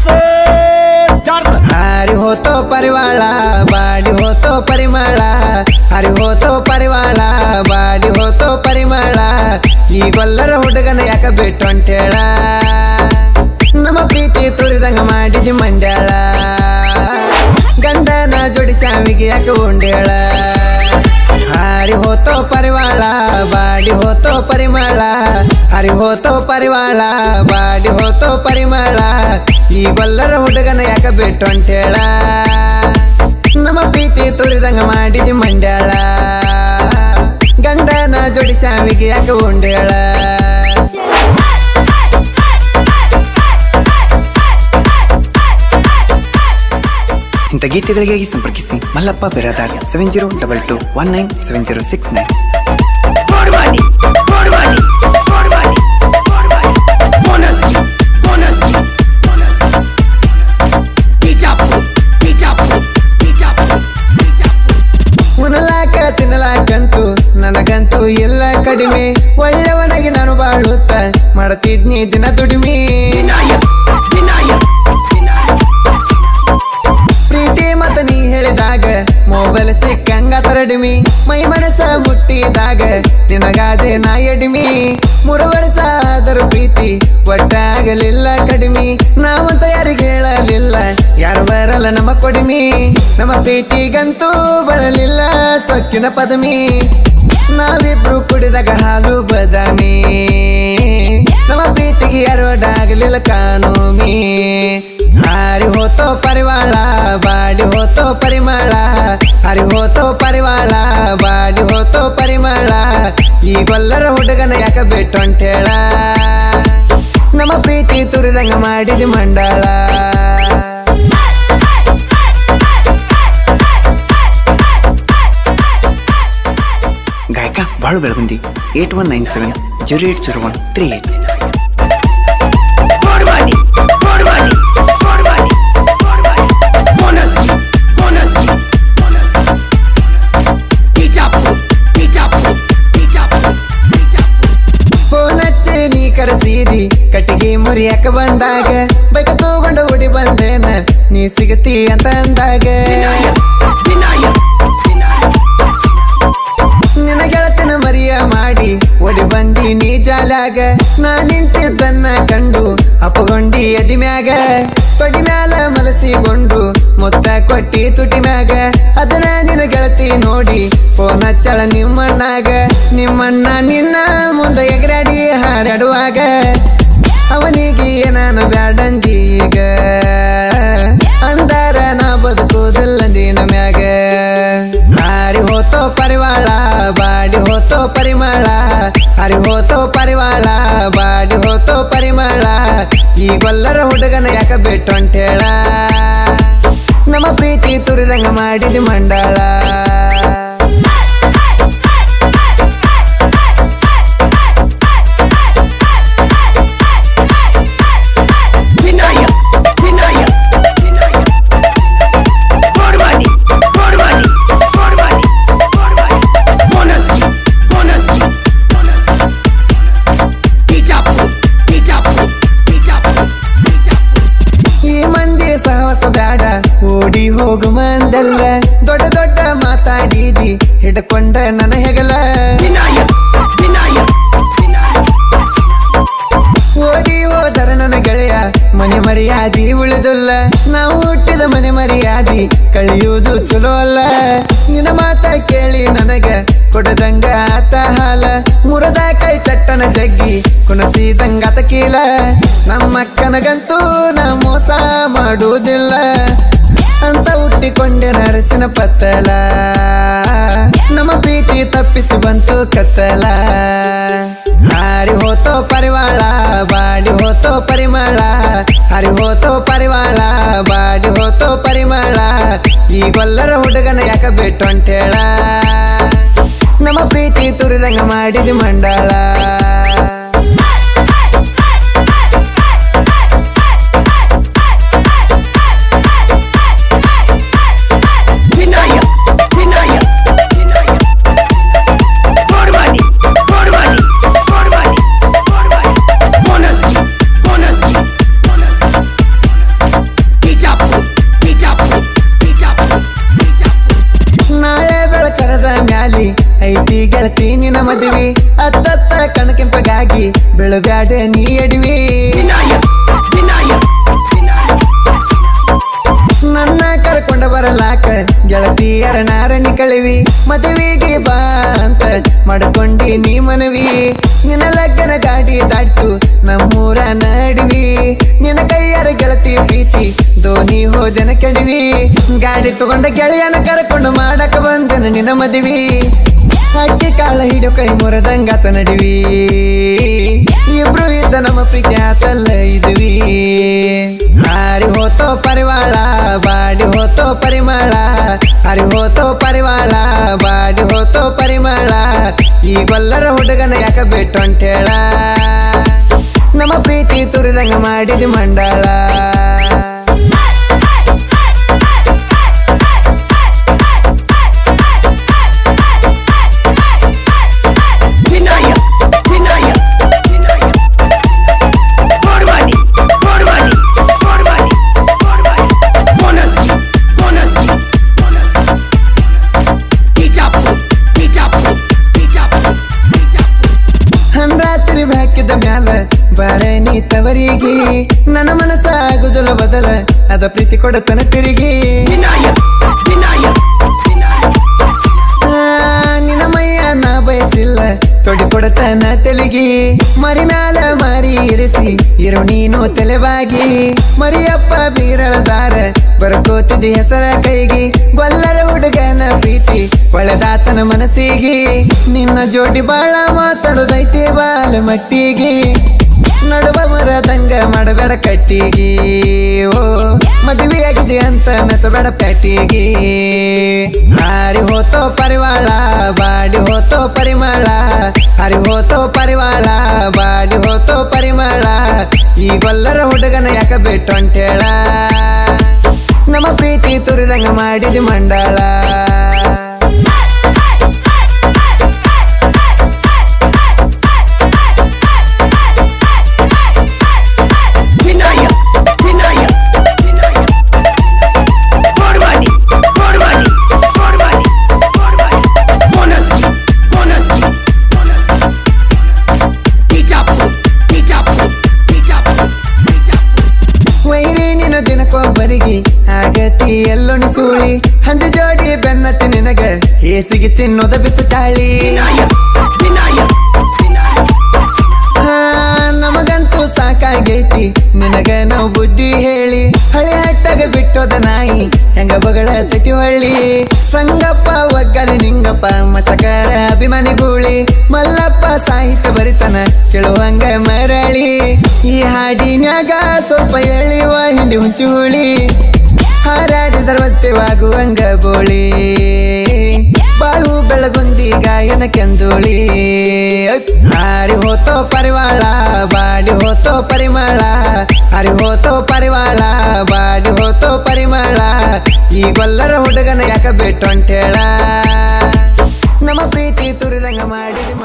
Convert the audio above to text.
Chores ಹಾರಿ ಹೋತೋ ಪರಿವಾಳ body ಹೋತೋ ಪರಿಮಳ ಹರಿ ಹೋತೋ ಪರಿವಾಳ body ಹೋತೋ ಪರಿಮಳ ಈ ಗೊಲ್ಲರ ಹುಡುಗನ ಯಾಕ ಬಿಟ್ಟು ಅಂತೇಳ ನಮ್ಮ ಪ್ರೀತಿ ತುರಿದಂಗ ಮಾಡಿದಿ ಮಂಡ್ಯಾಳ ಗಂಡನ ಜೋಡಿ ಸಾವಿಗೆ ಯಾಕೆ ಉಂಡೇಳ ಹಾರಿ ಹೋತೋ ಪರಿವಾಳ ಬಾಡಿ ಹೋತೋ ಪರಿಮಳ ಹರಿ ಹೋತೋ ಪರಿವಾಳ ಬಾಡಿ ಹೋತೋ ಪರಿಮಳ ಈ ಗೊಲ್ಲರ ಹುಡುಗನ ಯಾಕ ಬಿಟ್ಟು ಅಂತೇಳ ನಮ್ಮ ಪ್ರೀತಿ ತುರಿದಂಗ ಮಾಡಿದಿ ಮಂಡ್ಯಾಳ ಗಂಡನ ಜೋಡಿ ಸಾವಿಗೆ ಯಾಕೆ ಉಂಡೇಳ ಇಂಥ ಗೀತೆಗಳಿಗಾಗಿ ಸಂಪರ್ಕಿಸಿ Mallappa Biradar seven zero double two one nine seven zero six nine ಉಣಲಾಕ ತಿನ್ನಲಾಕಂತೂ ನನಗಂತೂ ಎಲ್ಲ ಕಡಿಮೆ ಒಳ್ಳೆಯವನಾಗಿ ನಾನು ಬಾಳುತ್ತ ಮಾಡ್ತಿದ್ನಿ ದಿನ ದುಡಿಮೆ ಪ್ರೀತಿ ಮತ ನೀ ಹೇಳಿದಾಗ ಮೊಬೈಲ್ ಸಿಕ್ಕಂಗ ತರಡಿಮಿ ಮೈ ಮನಸ ಮುಟ್ಟಿದಾಗ ನಿನಗಾದೆ ನಾ ಎಡಿಮಿ ಮೂರು ವರ್ಷ ಆದರೂ ಪ್ರೀತಿ ಒಟ್ಟಾಗಲಿಲ್ಲ ಕಡಿಮಿ ನಾವಂತ ಯಾರಿಗೆ ಹೇಳಲಿಲ್ಲ ಯಾರು ಬರಲ್ಲ ನಮ್ಮ ಕೊಡಿಮಿ ನಮ್ಮ ಪ್ರೀತಿಗಂತೂ ಬರಲಿಲ್ಲ ಸೊಕ್ಕಿನ ಪದಮಿ ನಾವಿಬ್ರು ಕುಡಿದಾಗ ಹಾಲು ಬದಾಮಿ ನಮ್ಮ ಪ್ರೀತಿಗೆ ಯಾರೋಡಾಗಲಿಲ್ಲ ಕಾನೂಮಿ ಹಾರಿ ಹೋತೋ ಪರಿವಾಳ ಬಾಡಿ ಹೋತೋ ಪರಿಮಳ ಹರಿ ಹೋತೋ ಪರಿವಾಳ ಬಾಡಿ ಹೋತೋ ಪರಿಮಳ ಈ ಗೊಲ್ಲರ ಹುಡುಗನ ಯಾಕ ಬಿಟ್ಟು ಅಂತೇಳ ನಮ್ಮ ಪ್ರೀತಿ ತುರಿದಂಗ ಮಾಡಿದಿ ಮಂಡಳ ಗಾಯಕ Balu Belagundi eight one nine seven zero eight zero one three eight phone ಹಚ್ಚಿ ನೀ ಕರೆಸಿದಿ ಕಟ್ಟಿಗೆ ಮುರಿಯಾಕ ಬಂದಾಗ ಬೈಕ ತಗೊಂಡು ಓಡಿ ಬಂದೇನ ನೀ ಸಿಗತಿ ಅಂತ ಅಂದಾಗ ನಿನ್ನ ಗೆಳತಿನ ಮರಿಯ ಮಾಡಿ ಓಡಿ ಬಂದಿ ನೀ ಜಾಲಾಗ ನಾ ನಿಂತಿದ್ದನ್ನ ಕಂಡು ಅಪ್ಪಗೊಂಡಿ ಎದಿ ಮ್ಯಾಗ ಕೊಡಿ ಮ್ಯಾಲ ಮಲಸಿಗೊಂಡು ಮುತ್ತ ಕೊಟ್ಟಿ ತುಟಿ ಮ್ಯಾಗ ಅದನ್ನ ನಿನ್ನ ಗೆಳತಿ ನೋಡಿ ಫೋನ್ ಹಚ್ಚಳ ನಿಮ್ಮಣ್ಣಾಗ ನಿಮ್ಮಣ್ಣ ನಿನ್ನ ಮುಂದೆ ಎಗರಾಡಿ ಹಾರಾಡುವಾಗ ಅವನಿಗೆ ನಾನು ಬ್ಯಾಡಂದಿ ಈಗ ಅಂದಾರ ನಾ ಬದುಕುವುದಿಲ್ಲ ದಿನ ಮ್ಯಾಗ ಹಾರಿ ಹೋತೋ ಪರಿವಾಳ ಬಾಡಿ ಹೋತೋ ಪರಿಮಳ ಹರಿ ಹೋತೋ ಪರಿವಾಳ ಬಾಡಿ ಹೋತೋ ಪರಿಮಳ ಈ ಗೊಲ್ಲರ ಹುಡುಗನ ಯಾಕ ಬಿಟ್ಟು ಅಂತೇಳ ನಮ್ಮ ಪ್ರೀತಿ ತುರಿದಂಗ ಮಾಡಿದಿ ಮಂಡಳ ಈ ಮಂದಿ ಸಹವಾಸ ಬ್ಯಾಡ ಓಡಿ ಹೋಗು ಮಂದಲ್ಲ ದೊಡ್ಡ ದೊಡ್ಡ ಮಾತಾಡಿದಿ ಹಿಡ್ಕೊಂಡ ನನ್ನ ಹೆಗಲ ಓಡಿ ಹೋದರ ನನ್ನ ಗೆಳೆಯ ಮನೆ ಮರ್ಯಾದಿ ಉಳಿದುಲ್ಲ ನಾವು ಹುಟ್ಟಿದ ಮನೆ ಮರ್ಯಾದಿ ಕಳಿಯುವುದು ಚಲೋ ಅಲ್ಲ ನಿನ್ನ ಮಾತ ಕೇಳಿ ನನಗ ಕೊಡದಂಗ ಆತ ಹಾಲ ಮುರದ ಕೈ ಚಟ್ಟನ ಜಗ್ಗಿ ಕುಣಸಿದಂಗಾತ ಕೀಲ ನಮ್ಮಕ್ಕನಗಂತೂ ನಾ ಮೋಸ ಮಾಡುವುದಿಲ್ಲ ಅಂತ ಹುಟ್ಟಿಕೊಂಡೆ ನರಸಿನ ಪತ್ತಲ ನಮ್ಮ ಪ್ರೀತಿ ತಪ್ಪಿಸಿ ಬಂತು ಕತ್ತಲ ಹಾರಿ ಹೋತೋ ಪರಿವಾಳ ಬಾಡಿ ಹೋತೋ ಪರಿಮಳ ಹರಿ ಹೋತೋ ಪರಿವಾಳ ಬಾಡಿ ಹೋತೋ ಪರಿಮಳ ಈ ಗೊಲ್ಲರ ಹುಡುಗನ ಯಾಕ ಬಿಟ್ಟು ಅಂತೇಳ ನಮ್ಮ ಪ್ರೀತಿ ತುರಿದಂಗ ಮಾಡಿದಿ ಮಂಡಳ ಬೀಳಬ್ಯಾಡ ನೀ ಎಡವಿ ನನ್ನ ಕರ್ಕೊಂಡ ಬರಲಾಕ ಗೆಳತಿಯರ ನಾರಣಿ ಕಳಿವಿ ಮದುವೆಗೆ ಬಾ ಅಂತ ಮಾಡ್ಕೊಂಡಿ ನೀ ಮನವಿ ನಿನ್ನ ಲಗ್ನ ಗಾಡಿ ದಾಟ್ತು ನಮ್ಮೂರ ನಡುವಿ ನಿನ್ನ ಕೈಯರ ಗೆಳತಿ ಪ್ರೀತಿ ದೋನಿ ಹೋದೆನ ಕೆಡವಿ ಗಾಡಿ ತಗೊಂಡ ಗೆಳೆಯನ ಕರ್ಕೊಂಡು ಮಾಡಕ ಬಂದೆನ ನಿನ್ನ ಮದುವಿ ಅಕ್ಕಿ ಕಾಳ ಹಿಡಿಯೋ ಕೈ ಮುರದಂಗಾತ ನಡಿವಿ ಇಬ್ರು ಇದ್ದ ನಮ್ಮ ಪ್ರೀತಿ ಆತಲ್ಲ ಇದ್ವಿ ಹಾರಿ ಹೋತೋ ಪರಿವಾಳ ಬಾಡಿ ಹೋತೋ ಪರಿಮಳ ಹರಿ ಹೋತೋ ಪರಿವಾಳ ಬಾಡಿ ಹೋತೋ ಪರಿಮಳ ಈ ಗೊಲ್ಲರ ಹುಡುಗನ ಯಾಕ ಬಿಟ್ಟು ಅಂತೇಳ ನಮ್ಮ ಪ್ರೀತಿ ತುರಿದಂಗ ಮಾಡಿದ ಮಂಡಳ ವಿನಾಯ ವಿನಾಯ ವಿನಾಯ Formani, formani, formani, formani. Bonaski, bonaski, bonaski. Tijapu, tijapu, tijapu, tijapu. ರಾತ್ರಿ ಹಾಕಿದ ಮ್ಯಾಲ ಬಾರ ನೀ ತವರಿಗೆ ನನ್ನ ಮನಸ್ಸ ಆಗುದಲ ಬದಲ ಅದ ಪ್ರೀತಿ ಕೊಡತನ ತಿರುಗಿ ವಿನಾಯ ವಿನಾಯ ವಿನಾಯ ಆ, ನಿನ್ನ ಮೈಯ ನಾ ಬಯಸಿಲ್ಲ ತೊಡಿ ಕೊಡತನ ತೆಲಿಗಿ ಮರಿ ಮ್ಯಾಲ ಮರಿ ಇರಿಸಿ ಇರು ನೀನು ತಲೆಬಾಗಿ ಮರಿಯಪ್ಪ ಬೀರಳದಾರ ಬರ್ಕೋತಿದ್ದಿ ಹೆಸರ ಕೈಗಿ ಗೊಲ್ಲರ ಹುಡುಗನ ಪ್ರೀತಿ ಒಳೆದಾತನ ಮನಸ್ಸಿಗೆ ನಿನ್ನ ಜೋಡಿ ಬಾಳ ಮಾತಾಡೋದೈತಿ ಬಾಲ ಮಟ್ಟಿಗೆ ನಡುವ ಮರದಂಗ ಮಾಡಬೇಡ ಕಟ್ಟಿಗೆ ಓ ಮದುವೆ ಆಗಿದೆ ಅಂತ ಮೆತ್ತಬೇಡ ಪ್ಯಾಟಿಗೆ ಹಾರಿ ಹೋತೋ ಪರಿವಾಳ ಬಾಡಿ ಹೋತೋ ಪರಿಮಳ ಹರಿ ಹೋತೋ ಪರಿವಾಳ ಬಾಡಿ ಹೋತೋ ಪರಿಮಳ ಈ ಗೊಲ್ಲರ ಹುಡುಗನ ಯಾಕ ಬಿಟ್ಟು ಅಂತೇಳ ನಮ್ಮ ಪ್ರೀತಿ ತುರಿದಂಗ ಮಾಡಿದ ಮಂಡಳ ವಿನಾಯ ವಿನಾಯ ವಿನಾಯ Formani, formani, formani, formani. Bonaski, bonaski, bonaski. Tijapu, tijapu, tijapu, tijapu. ವೈರಿ ನಿನ್ನ ದಿನಕ್ಕೊಬ್ಬರಿಗೆ ಆಗತಿ ಎಲ್ಲೊಣಿ ಸೂಳಿ ಹಂದಿ ಜೋಡಿ ಬೆನ್ನತ್ತಿ ನಿನಗ ಹೇಸಿಗೆ ತಿನ್ನೋದ ಬಿತ್ತು ಚಾಳಿ ವಿನಾಯ ವಿನಾಯ ವಿನಾಯ ಆ, ನಮಗಂತೂ ಸಾಕಾಗೈತಿ ನಿನಗ ನಾವು ಬುದ್ಧಿ ಹೇಳಿ ಹಳೆ ಹಟ್ಟಾಗ ಬಿಟ್ಟೋದ ನಾಯಿ ಹೆಂಗ ಬಗಳತೈತಿ ಹೊಳ್ಳಿ ಸಂಗಪ್ಪ ಒಗ್ಗಲಿ ನಿಂಗಪ್ಪ ಮಸಕರ ಅಭಿಮಾನಿ ಗೂಳಿ ಮಲ್ಲಪ್ಪ ಸಾಹಿತ್ಯ ಬರಿತನ ಕೇಳುವಂಗ ಮರಳಿ ಈ ಹಾಡಿನ್ಯಾಗ ಸ್ವಲ್ಪ ಎಳಿವ ಹಿಂಡಿ ಹುಂಚಿ ಹುಳಿ ಹಾರಾಡಿದರ ಒತ್ತೆವಾಗುವಂಗ ಬೋಳಿ ಬಾಳು ಬೆಳಗುಂದಿ ಗಾಯನ ಕೆಂದುಳಿ ಹಾರಿ ಹೋತೋ ಪರಿವಾಳ ಬಾಡಿ ಹೋತೋ ಪರಿಮಳ ಹರಿ ಹೋತೋ ಪರಿವಾಳ ಬಾಡಿ ಹೋತೋ ಪರಿಮಳ ಈ ಗೊಲ್ಲರ ಹುಡುಗನ ಯಾಕ ಬಿಟ್ಟು ಅಂತೇಳ ನಮ್ಮ ಪ್ರೀತಿ ತುರಿದಂಗ ಮಾಡಿದ